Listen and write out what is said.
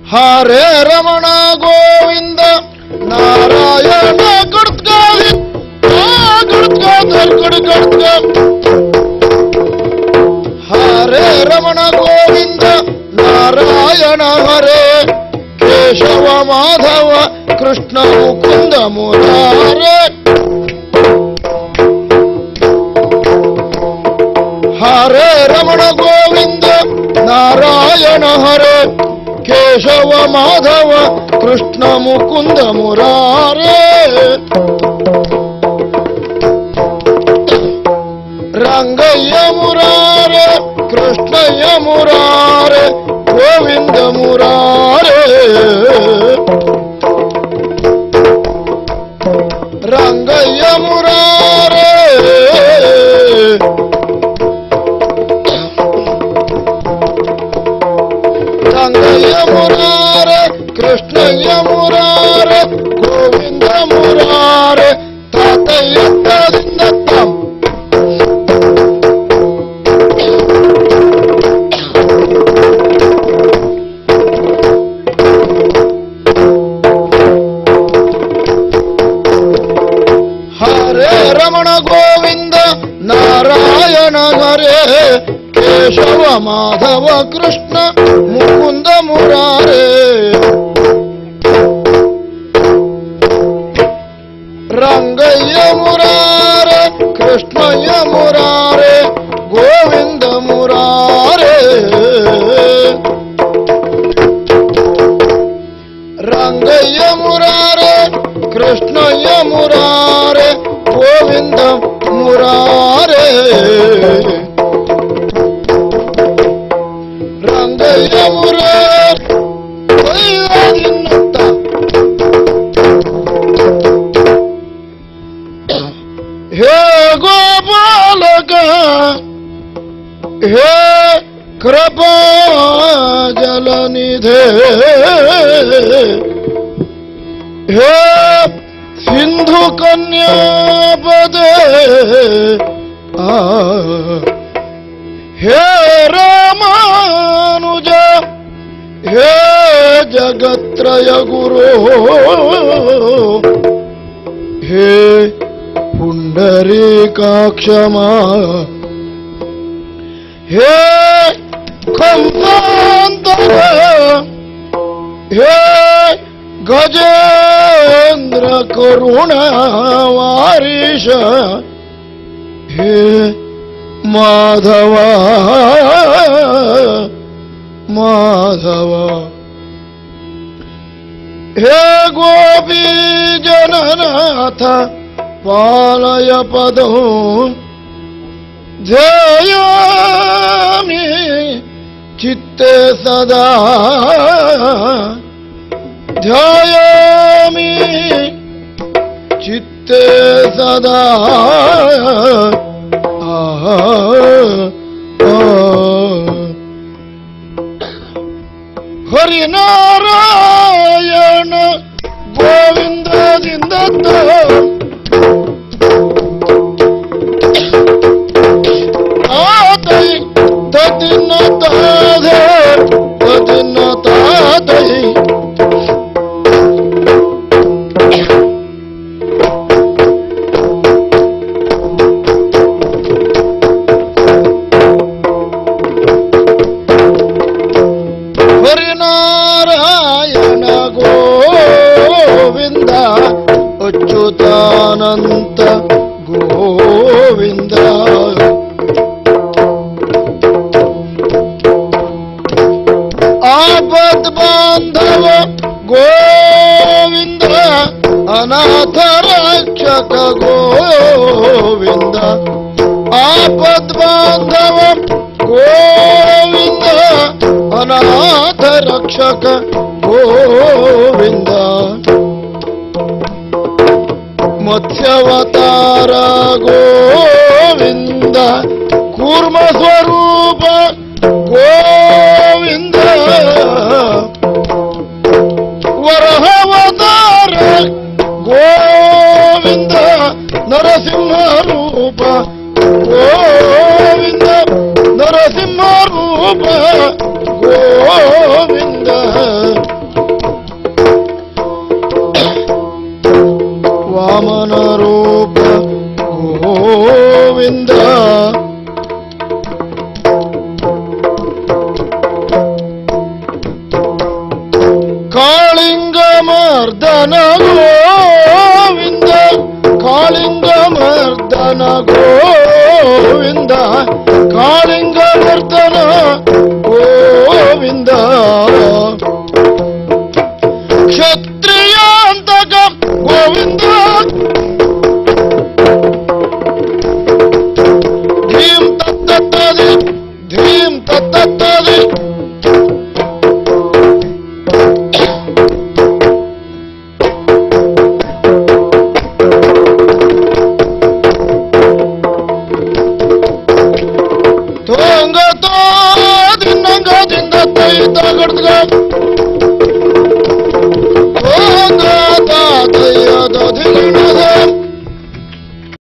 ಹರೇ ರಮಣ ಗೋವಿಂದ ನಾರಾಯಣ ಗುಡ್ಕಾಲಿ ಗುಡ್ಕಾದರ್ ಗುಡ್ ಗುಡ್ಕ ಹರೇ ರಮಣ ಗೋವಿಂದ ನಾರಾಯಣ ಹರೇ ಕೇಶವ ಮಾಧವ ಕೃಷ್ಣ ಮುಕುಂದ ಮುರಾರೇ ಹರೇ ರಮಣ ಗೋವಿಂದ ನಾರಾಯಣ ಹರೇ ಕೇಶವ ಮಾಧವ ಕೃಷ್ಣ ಮುಕುಂದ ಮುರಾರೇ ರಂಗಯ್ಯ ಮುರಾರೆ ಕೃಷ್ಣಯ್ಯ ಮುರಾರೆ ಗೋವಿಂದ ಮುರಾರೆ ರಂಗಯ್ಯ ಮುರಾರೆ ರಂಗಯ್ಯ ಮುರಾರೆ ಕೃಷ್ಣಯ್ಯ ಮುರಾರೆ ಗೋವಿಂದ ಮುರಾರೆ ತಾತಯ್ಯ ತದಿಂದ ತಮ್ಮ ಹರೇ ರಮಣ ಗೋವಿಂದ ನಾರಾಯಣ ಹರೇ ಕೇಶವ ಮಾಧವ ಕೃಷ್ಣ ಮುಕುಂದ ಮುರಾರೇ ರಂಗಯ್ಯ ಮುರಾರೆ ಕೃಷ್ಣಯ್ಯ ಮುರಾರೆ ಗೋವಿಂದ ಮುರಾರೇ ರಂಗಯ್ಯ ಮುರಾರೆ ಕೃಷ್ಣಯ್ಯ ಮುರಾರೆ ಗೋವಿಂದ ಮುರಾರೆ ರಂಗಯ್ಯ ಮುರಾರೆ ಕೊಯ್ಯಾದಿನ್ನುತ್ತ ಹೇ ಗೋಪಾಲಕ ಹೇ ಕೃಪಾ ಜಲನಿಧೆ ಹೇ ಸಿಂಧು ಕನ್ಯಾಪದೆ ಆ ಹೇ ರಾಮಾನುಜ ಹೇ ಜಗತ್ರಯ ಗುರು ಹೇ ಪುಂಡರೀಕಾಕ್ಷಮಾ ಹೇ ಕಂಸಾಂತರ ಹೇ ಗಜೇಂದ್ರ ಕರುಣ ವಾರೀಶ ಹೇ ಮಾಧವ ಮಾಧವ ಹೇ ಗೋಪಿ ಜನನಾಥ ಪಾಲಯ ಪದೋ ಧ್ಯೇಯಾಮಿ ಚಿತ್ತೆ ಸದಾ ಧ್ಯಾಯಾಮಿ ಚಿತ್ತೆ ಸದಾ ಆಹಾ, ಆ. ಹರಿನಾರಾಯಣ ಗೋವಿಂದದಿಂದ ತಾತೈ ತದಿನ ತಾಧೆ ತದಿನ ತಾತೈ ಹರಿನಾರಾಯಣ ಗೋವಿಂದ ಅಚ್ಯುತಾನಂತ ಗೋವಿಂದ ಆಪದ್ ಬಾಂಧವ ಗೋವಿಂದ ಅನಾಥ ರಕ್ಷಕ ಗೋವಿಂದ ಆಪದ್ ಬಾಂಧವ ಗೋವಿಂದ ಅನಾಥ ರಕ್ಷಕ ಗೋವಿಂದ ಮತ್ಸ್ಯವತಾರ ಗೋವಿಂದ ಕೂರ್ಮ ಸ್ವರೂಪ ಗೋವಿಂದ ವರಹವತಾರ ಗೋವಿಂದ ನರಸಿಂಹ ರೂಪ ಗೋವಿಂದ ನರಸಿಂಹ ರೂಪ ಗೋವಿಂದ ಮರ್ದನ ಗೋವಿಂದ ಕಾಳಿಂಗ ಮರ್ದನ ಗೋವಿಂದ ಕಾಳಿಂಗ ಮರ್ದನ ಗೋವಿಂದ